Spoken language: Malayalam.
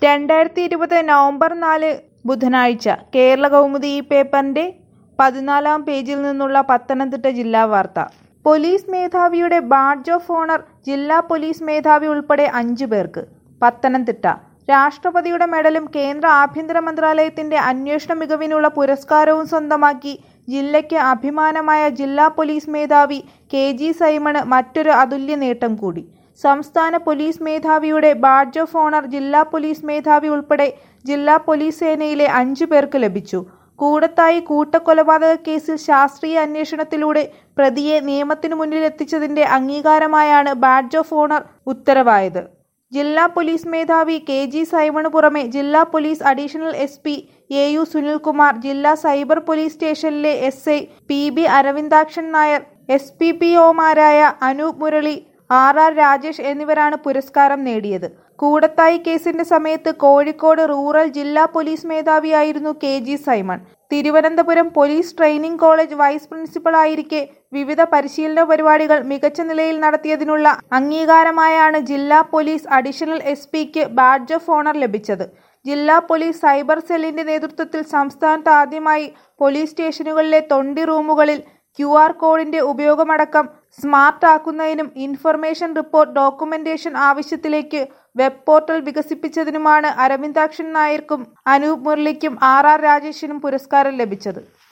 രണ്ടായിരത്തി ഇരുപത് നവംബർ നാല് ബുധനാഴ്ച കേരള കൗമുദി ഈ പേപ്പറിന്റെ പതിനാലാം പേജിൽ നിന്നുള്ള പത്തനംതിട്ട ജില്ലാ വാർത്ത പോലീസ് മേധാവിയുടെ ബാഡ്ജ് ഓഫ് ഓണർ ജില്ലാ പോലീസ് മേധാവി ഉൾപ്പെടെ അഞ്ചു പേർക്ക് പത്തനംതിട്ട രാഷ്ട്രപതിയുടെ മെഡലും കേന്ദ്ര ആഭ്യന്തര മന്ത്രാലയത്തിന്റെ അന്വേഷണ മികവിനുള്ള പുരസ്കാരവും സ്വന്തമാക്കി ജില്ലയ്ക്ക് അഭിമാനമായ ജില്ലാ പോലീസ് മേധാവി കെ ജി സൈമണ് മറ്റൊരു അതുല്യ നേട്ടം കൂടി സംസ്ഥാന പോലീസ് മേധാവിയുടെ ബാഡ്ജ് ഓഫ് ഓണർ ജില്ലാ പോലീസ് മേധാവി ഉൾപ്പെടെ ജില്ലാ പോലീസ് സേനയിലെ അഞ്ചു പേർക്ക് ലഭിച്ചു കൂടത്തായി കൂട്ടക്കൊലപാതക കേസിൽ ശാസ്ത്രീയ അന്വേഷണത്തിലൂടെ പ്രതിയെ നിയമത്തിനു മുന്നിലെത്തിച്ചതിന്റെ അംഗീകാരമായാണ് ബാഡ്ജ് ഓഫ് ഓണർ ഉത്തരവായത് ജില്ലാ പോലീസ് മേധാവി കെ ജി സൈമണ് പുറമെ ജില്ലാ police additional S P A U Sunilkumar ജില്ലാ സൈബർ പോലീസ് സ്റ്റേഷനിലെ S I P B Aravindakshan Nair S P P ഒമാരായ അനൂപ് മുരളി ആർ ആർ രാജേഷ് എന്നിവരാണ് പുരസ്കാരം നേടിയത് കൂടത്തായി കേസിന്റെ സമയത്ത് കോഴിക്കോട് റൂറൽ ജില്ലാ പോലീസ് മേധാവിയായിരുന്നു K G Simon Thiruvananthapuram police training college vice പ്രിൻസിപ്പളായിരിക്കെ വിവിധ പരിശീലന പരിപാടികൾ മികച്ച നിലയിൽ നടത്തിയതിനുള്ള അംഗീകാരമായാണ് ജില്ലാ പോലീസ് അഡീഷണൽ എസ് പിക്ക് ബാഡ്ജ് ഓഫ് ഓണർ ലഭിച്ചത് ജില്ലാ പോലീസ് സൈബർ സെല്ലിന്റെ നേതൃത്വത്തിൽ സംസ്ഥാനത്ത് ആദ്യമായി പോലീസ് സ്റ്റേഷനുകളിലെ തൊണ്ടി റൂമുകളിൽ ക്യു ആർ കോഡിന്റെ ഉപയോഗമടക്കം സ്മാർട്ട് ആക്കുന്നതിനും ഇൻഫർമേഷൻ റിപ്പോർട്ട് ഡോക്യുമെന്റേഷൻ ആവശ്യത്തിലേക്ക് വെബ് പോർട്ടൽ വികസിപ്പിച്ചതിനുമാണ് അരവിന്ദാക്ഷൻ നായർക്കും അനൂപ് മുരളിക്കും ആർ ആർ രാജേഷിനും പുരസ്കാരം ലഭിച്ചത്